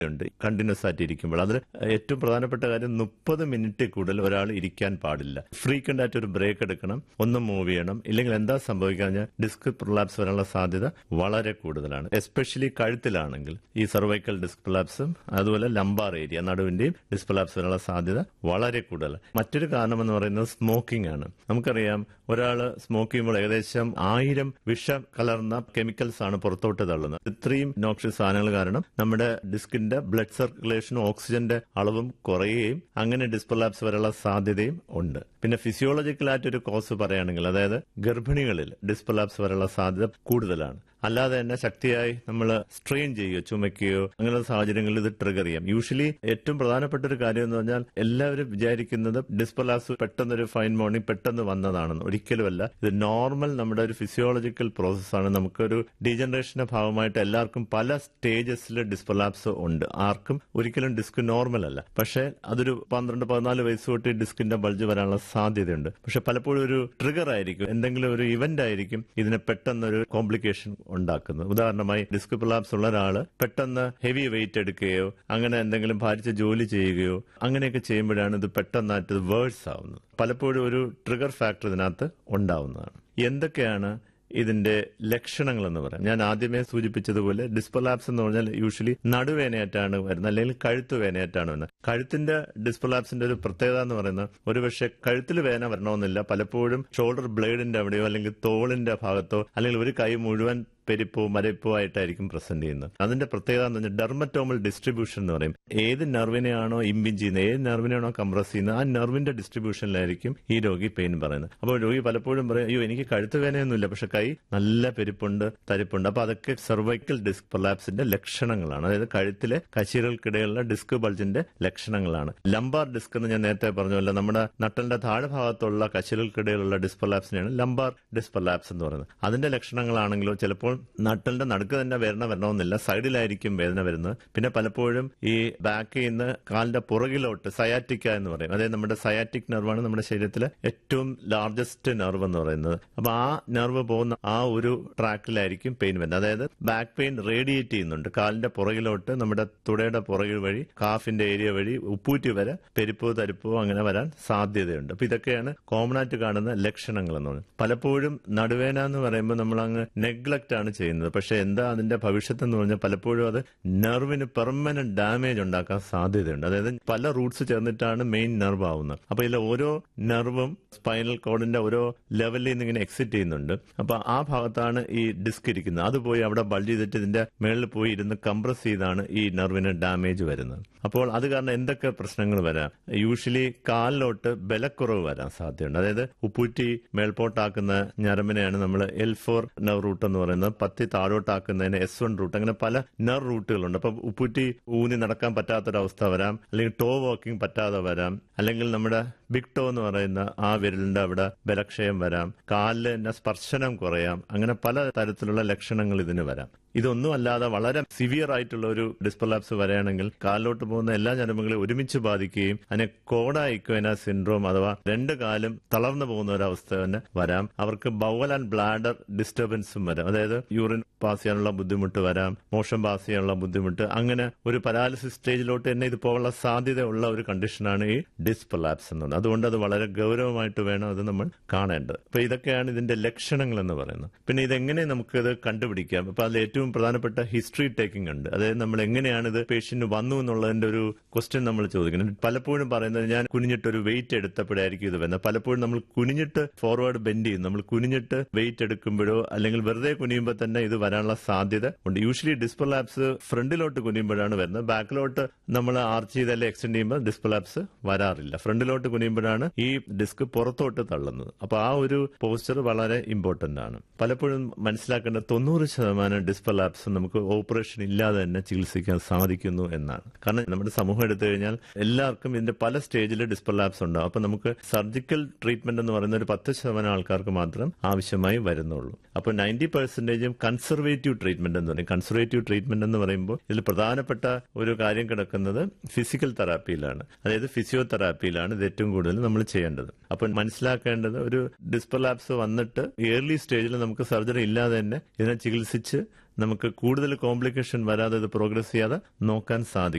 ഉണ്ട് കണ്ടിന്യൂസ് ആയിട്ട് ഇരിക്കുമ്പോൾ അതിൽ ഏറ്റവും പ്രധാനപ്പെട്ട കാര്യം മുപ്പത് മിനിറ്റ് കൂടുതൽ ഒരാൾ ഇരിക്കാൻ പാടില്ല ഫ്രീക്വന്റ് ആയിട്ട് ഒരു ബ്രേക്ക് എടുക്കണം ഒന്ന് മൂവ് ചെയ്യണം ഇല്ലെങ്കിൽ എന്താ സംഭവിക്കുക ഡിസ്ക് പ്രൊലാപ്സ് വരാനുള്ള സാധ്യത വളരെ കൂടുതലാണ് എസ്പെഷ്യലി കഴുത്തിലാണെങ്കിൽ ഈ സർവൈക്കൽ ഡിസ്ക് പ്രൊലാപ്സും അതുപോലെ ലംബാർ ഏരിയ നടുവിന്റെയും ഡിസ്ക് പ്രൊലാപ്സ് വരാനുള്ള സാധ്യത വളരെ കൂടുതൽ മറ്റൊരു കാരണം എന്ന് പറയുന്നത് സ്മോക്കിംഗ് ആണ് നമുക്കറിയാം ഒരാൾ സ്മോക്ക് ചെയ്യുമ്പോൾ ഏകദേശം ആയിരം വിഷ കലർന്ന കെമിക്കൽസ് ആണ് പുറത്തോട്ട് തള്ളുന്നത് ഇത്രയും നോക്ഷ്യസ് സാധനങ്ങൾ കാരണം നമ്മുടെ ഡിസ്കിന്റെ ബ്ലഡ് സർക്കുലേഷനും ഓക്സിജന്റെ അളവും കുറയുകയും അങ്ങനെ ഡിസ്പ്രലാപ്സ് വരെയുള്ള സാധ്യതയും ഉണ്ട് പിന്നെ ഫിസിയോളജിക്കലായിട്ട് ഒരു കോസ് പറയുകയാണെങ്കിൽ അതായത് ഗർഭിണികളിൽ ഡിസ്പ്രലാപ്സ് വരെയുള്ള സാധ്യത കൂടുതലാണ് അല്ലാതെ തന്നെ ശക്തിയായി നമ്മൾ സ്ട്രെയിൻ ചെയ്യുകയോ ചുമയ്ക്കുകയോ അങ്ങനെയുള്ള സാഹചര്യങ്ങളിൽ ഇത് ട്രിഗർ ചെയ്യാം യൂഷ്വലി ഏറ്റവും പ്രധാനപ്പെട്ട ഒരു കാര്യം എന്ന് പറഞ്ഞാൽ എല്ലാവരും വിചാരിക്കുന്നത് ഡിസ്പലാസ് പെട്ടെന്നൊരു ഫൈൻ മോർണിംഗ് പെട്ടെന്ന് വന്നതാണെന്ന് ഒരിക്കലുമല്ല ഇത് നോർമൽ നമ്മുടെ ഒരു ഫിസിയോളജിക്കൽ പ്രോസസ്സാണ് നമുക്കൊരു ഡീജനറേഷന്റെ ഭാഗമായിട്ട് എല്ലാവർക്കും പല സ്റ്റേജസിൽ ഡിസ്പലാപ്സ് ഉണ്ട് ആർക്കും ഒരിക്കലും ഡിസ്ക് നോർമൽ അല്ല പക്ഷേ അതൊരു പന്ത്രണ്ട് പതിനാല് വയസ്സ് തൊട്ട് ഡിസ്കിന്റെ ബൾജ് വരാനുള്ള സാധ്യതയുണ്ട് പക്ഷെ പലപ്പോഴും ഒരു ട്രിഗർ ആയിരിക്കും എന്തെങ്കിലും ഒരു ഇവന്റ് ആയിരിക്കും ഇതിനെ പെട്ടെന്നൊരു കോംപ്ലിക്കേഷൻ ഉണ്ടാക്കുന്നത് ഉദാഹരണമായി ഡിസ്ക് പ്രലാപ്സ് ഉള്ള ഒരാള് പെട്ടെന്ന് ഹെവി വെയിറ്റ് എടുക്കുകയോ അങ്ങനെ എന്തെങ്കിലും ഭാരിച്ച ജോലി ചെയ്യുകയോ അങ്ങനെയൊക്കെ ചെയ്യുമ്പോഴാണ് ഇത് പെട്ടെന്നായിട്ട് ഇത് വേഴ്സ് ആവുന്നത് പലപ്പോഴും ഒരു ട്രിഗർ ഫാക്ടർ ഇതിനകത്ത് ഉണ്ടാവുന്നതാണ് എന്തൊക്കെയാണ് ഇതിന്റെ ലക്ഷണങ്ങൾ എന്ന് പറയാം ഞാൻ ആദ്യമേ സൂചിപ്പിച്ചതുപോലെ ഡിസ്പലാപ്സ് എന്ന് പറഞ്ഞാൽ യൂഷ്വലി നടുവേനയായിട്ടാണ് വരുന്നത് അല്ലെങ്കിൽ കഴുത്ത് വേനയായിട്ടാണ് വരുന്നത് കഴുത്തിന്റെ ഡിസ്പലാപ്സിന്റെ ഒരു പ്രത്യേകത എന്ന് പറയുന്നത് ഒരുപക്ഷെ കഴുത്തിൽ വേന വരണമെന്നില്ല പലപ്പോഴും ഷോൾഡർ ബ്ലേഡിന്റെ അവിടെയോ അല്ലെങ്കിൽ തോളിന്റെ ഭാഗത്തോ അല്ലെങ്കിൽ ഒരു കൈ മുഴുവൻ പെരിപ്പോ മരപ്പോ ആയിട്ടായിരിക്കും പ്രസന്റ് ചെയ്യുന്നത് അതിന്റെ പ്രത്യേകത എന്ന് പറഞ്ഞാൽ ഡെർമറ്റോമൽ ഡിസ്ട്രിബ്യൂഷൻ എന്ന് പറയും ഏത് നെർവിനെയാണോ ഇമ്പിൻ ചെയ്യുന്നത് ഏത് നെർവിനെയാണോ കംപ്രസ് ചെയ്യുന്നത് ആ നെർവിന്റെ ഡിസ്ട്രിബ്യൂഷനിലായിരിക്കും ഈ രോഗി പെയിൻ പറയുന്നത് അപ്പോൾ രോഗി പലപ്പോഴും പറയും അയ്യോ എനിക്ക് കഴുത്ത് വേനയൊന്നുമില്ല പക്ഷെ കൈ നല്ല പെരുപ്പുണ്ട് തരിപ്പുണ്ട് അപ്പൊ അതൊക്കെ സെർവൈക്കൽ ഡിസ്ക് പ്രൊലാപ്സിന്റെ ലക്ഷണങ്ങളാണ് അതായത് കഴുത്തിലെ കശീരകൾക്കിടയിലുള്ള ഡിസ്ക് ബൾജിന്റെ ലക്ഷണങ്ങളാണ് ലംബാർ ഡിസ്ക് എന്ന് ഞാൻ നേരത്തെ പറഞ്ഞല്ലോ നമ്മുടെ നട്ടലിന്റെ താഴെ ഭാഗത്തുള്ള കശീരകൾക്കിടയിലുള്ള ഡിസ്ക് പ്രൊലാപ്സിനെയാണ് ലംബാർ ഡിസ്ക് പ്രൊലാപ്സ് എന്ന് പറയുന്നത് അതിന്റെ ലക്ഷണങ്ങളാണെങ്കിലോ ചിലപ്പോൾ നട്ടലിന്റെ നടുക്ക് തന്നെ വേദന വരണമെന്നില്ല സൈഡിലായിരിക്കും വേദന വരുന്നത് പിന്നെ പലപ്പോഴും ഈ ബാക്കിൽ നിന്ന് കാലിന്റെ പുറകിലോട്ട് സയാറ്റിക്ക എന്ന് പറയും അതായത് നമ്മുടെ സയാറ്റിക് നെർവാണ് നമ്മുടെ ശരീരത്തിലെ ഏറ്റവും ലാർജസ്റ്റ് നെർവ് എന്ന് പറയുന്നത് അപ്പൊ ആ നെർവ് പോകുന്ന ആ ഒരു ട്രാക്കിലായിരിക്കും പെയിൻ വരുന്നത് അതായത് ബാക്ക് പെയിൻ റേഡിയേറ്റ് ചെയ്യുന്നുണ്ട് കാലിന്റെ പുറകിലോട്ട് നമ്മുടെ തുടയുടെ പുറകിൽ വഴി കാഫിന്റെ ഏരിയ വഴി ഉപ്പൂറ്റി വരെ പെരുപ്പോ തരിപ്പോ അങ്ങനെ വരാൻ സാധ്യതയുണ്ട് അപ്പൊ ഇതൊക്കെയാണ് കോമൺ ആയിട്ട് കാണുന്ന ലക്ഷണങ്ങൾ എന്ന് പറയുന്നത് പലപ്പോഴും നടുവേന എന്ന് പറയുമ്പോൾ നമ്മൾ അങ്ങ് നെഗ്ലക്ട് ആണ് ചെയ്യുന്നത് പക്ഷെ എന്താ അതിന്റെ ഭവിഷ്യത്ത് എന്ന് പറഞ്ഞാൽ പലപ്പോഴും അത് നെർവിന് പെർമനന്റ് ഡാമേജ് ഉണ്ടാക്കാൻ സാധ്യതയുണ്ട് അതായത് പല റൂട്ട്സ് ചേർന്നിട്ടാണ് മെയിൻ നെർവ് ആവുന്നത് അപ്പൊ ഇതിലെ ഓരോ നെർവും സ്പൈനൽ കോഡിന്റെ ഓരോ ലെവലിൽ നിന്ന് ഇങ്ങനെ എക്സിറ്റ് ചെയ്യുന്നുണ്ട് അപ്പൊ ആ ഭാഗത്താണ് ഈ ഡിസ്ക് ഇരിക്കുന്നത് അത് പോയി അവിടെ ബൾജ് ചെയ്തിട്ട് ഇതിന്റെ മേളിൽ പോയി ഇരുന്ന് കംപ്രസ് ചെയ്താണ് ഈ നെർവിന് ഡാമേജ് വരുന്നത് അപ്പോൾ അത് കാരണം എന്തൊക്കെ പ്രശ്നങ്ങൾ വരാം യൂഷ്വലി കാലിലോട്ട് ബലക്കുറവ് വരാൻ സാധ്യതയുണ്ട് അതായത് ഉപ്പൂറ്റി മേൽപോട്ടാക്കുന്ന ഞരമ്പിനെയാണ് നമ്മൾ എൽ ഫോർ നെർവ് റൂട്ട് എന്ന് പറയുന്നത് പത്തി താഴോട്ടാക്കുന്നതിന് എസ് വൺ റൂട്ട് അങ്ങനെ പല നെർവ് റൂട്ടുകളുണ്ട് അപ്പൊ ഉപ്പൂറ്റി ഊന്നി നടക്കാൻ പറ്റാത്തൊരവസ്ഥ വരാം അല്ലെങ്കിൽ ടോ വാക്കിംഗ് പറ്റാതെ വരാം അല്ലെങ്കിൽ നമ്മുടെ ബിഗ് ടോ എന്ന് പറയുന്ന ആ വിരലിന്റെ അവിടെ ബലക്ഷയം വരാം കാലിൽ തന്നെ സ്പർശനം കുറയാം അങ്ങനെ പല തരത്തിലുള്ള ലക്ഷണങ്ങൾ ഇതിന് വരാം ഇതൊന്നും അല്ലാതെ വളരെ സിവിയർ ആയിട്ടുള്ള ഒരു ഡിസ്പലാപ്സ് വരികയാണെങ്കിൽ കാലിലോട്ട് പോകുന്ന എല്ലാ ഞരമ്പുകളെയും ഒരുമിച്ച് ബാധിക്കുകയും അതിനെ കോഡ ഇക്വേന സിൻഡ്രോം അഥവാ രണ്ട് കാലും തളർന്നു പോകുന്ന ഒരു അവസ്ഥ തന്നെ വരാം അവർക്ക് ബവൽ ആൻഡ് ബ്ലാഡർ ഡിസ്റ്റർബൻസും വരാം അതായത് യൂറിൻ പാസ് ചെയ്യാനുള്ള ബുദ്ധിമുട്ട് വരാം മോഷൻ പാസ് ചെയ്യാനുള്ള ബുദ്ധിമുട്ട് അങ്ങനെ ഒരു പരാലിസിസ് സ്റ്റേജിലോട്ട് തന്നെ ഇത് പോകാനുള്ള സാധ്യതയുള്ള ഒരു കണ്ടീഷനാണ് ഈ ഡിസ്പലാപ്സ് എന്നത് അതുകൊണ്ട് അത് വളരെ ഗൗരവമായിട്ട് വേണം അത് നമ്മൾ കാണേണ്ടത് അപ്പൊ ഇതൊക്കെയാണ് ഇതിന്റെ ലക്ഷണങ്ങൾ എന്ന് പറയുന്നത് പിന്നെ ഇതെങ്ങനെ നമുക്കിത് കണ്ടുപിടിക്കാം അപ്പൊ അതിൽ ഏറ്റവും പ്രധാനപ്പെട്ട ഹിസ്റ്ററി ടേക്കിംഗ് ഉണ്ട് അതായത് നമ്മൾ എങ്ങനെയാണ് ഇത് പേഷ്യന്റ് വന്നു എന്നുള്ളതിന്റെ ഒരു ക്വസ്റ്റ്യൻ നമ്മൾ ചോദിക്കുന്നത് പലപ്പോഴും പറയുന്നത് ഞാൻ കുനിഞ്ഞിട്ട് ഒരു വെയിറ്റ് എടുത്തപ്പോഴായിരിക്കും ഇത് വരുന്നത് പലപ്പോഴും നമ്മൾ കുനിഞ്ഞിട്ട് ഫോർവേഡ് ബെൻഡ് ചെയ്യും നമ്മൾ കുനിഞ്ഞിട്ട് വെയിറ്റ് എടുക്കുമ്പോഴോ അല്ലെങ്കിൽ വെറുതെ കുനിയുമ്പോൾ തന്നെ ഇത് വരാനുള്ള സാധ്യത ഉണ്ട് യൂഷ്വലി ഡിസ്പ്ലാപ്സ് ഫ്രണ്ടിലോട്ട് കുനിയുമ്പോഴാണ് വരുന്നത് ബാക്കിലോട്ട് നമ്മൾ ആർച്ച് ചെയ്തല്ലേ എക്സ്റ്റെൻഡ് ചെയ്യുമ്പോൾ ഡിസ്പ്ലാപ്സ് വരാറില്ല ഫ്രണ്ടിലോട്ട് കുനിയുമ്പോഴാണ് ഈ ഡിസ്ക് പുറത്തോട്ട് തള്ളുന്നത് അപ്പൊ ആ ഒരു പോസ്ചർ വളരെ ഇമ്പോർട്ടന്റ് ആണ് പലപ്പോഴും മനസ്സിലാക്കേണ്ട തൊണ്ണൂറ് ശതമാനം ഡിസ്പ്ലാപ്സ് നമുക്ക് ഓപ്പറേഷൻ ഇല്ലാതെ തന്നെ ചികിത്സിക്കാൻ സാധിക്കുന്നു എന്നാണ് കാരണം നമ്മുടെ സമൂഹം എടുത്തു കഴിഞ്ഞാൽ എല്ലാവർക്കും ഇതിന്റെ പല സ്റ്റേജിൽ ഡിസ്പ്ലാപ്സ് ഉണ്ടാവും അപ്പൊ നമുക്ക് സർജിക്കൽ ട്രീറ്റ്മെന്റ് എന്ന് പറയുന്ന ഒരു പത്ത് ശതമാനം ആൾക്കാർക്ക് മാത്രം ആവശ്യമായി വരുന്നുള്ളൂ അപ്പൊ നയൻറ്റി പെർസെന്റേജും കൺസർവേറ്റീവ് ട്രീറ്റ്മെന്റ് എന്ന് പറയും കൺസർവേറ്റീവ് ട്രീറ്റ്മെന്റ് എന്ന് പറയുമ്പോൾ ഇതിൽ പ്രധാനപ്പെട്ട ഒരു കാര്യം കിടക്കുന്നത് ഫിസിക്കൽ തെറാപ്പിയിലാണ് അതായത് ഫിസിയോതെറാപ്പിയിലാണ് ഇത് ഏറ്റവും കൂടുതൽ നമ്മൾ ചെയ്യേണ്ടത് അപ്പൊ മനസ്സിലാക്കേണ്ടത് ഒരു ഡിസ്പ്ലാപ്സ് വന്നിട്ട് ഏർലി സ്റ്റേജിൽ നമുക്ക് സർജറി ഇല്ലാതെ തന്നെ ഇതിനെ ചികിത്സിച്ച് നമുക്ക് കൂടുതൽ കോംപ്ലിക്കേഷൻ വരാതെ ഇത് പ്രോഗ്രസ് ചെയ്യാതെ നോക്കാൻ സാധിക്കും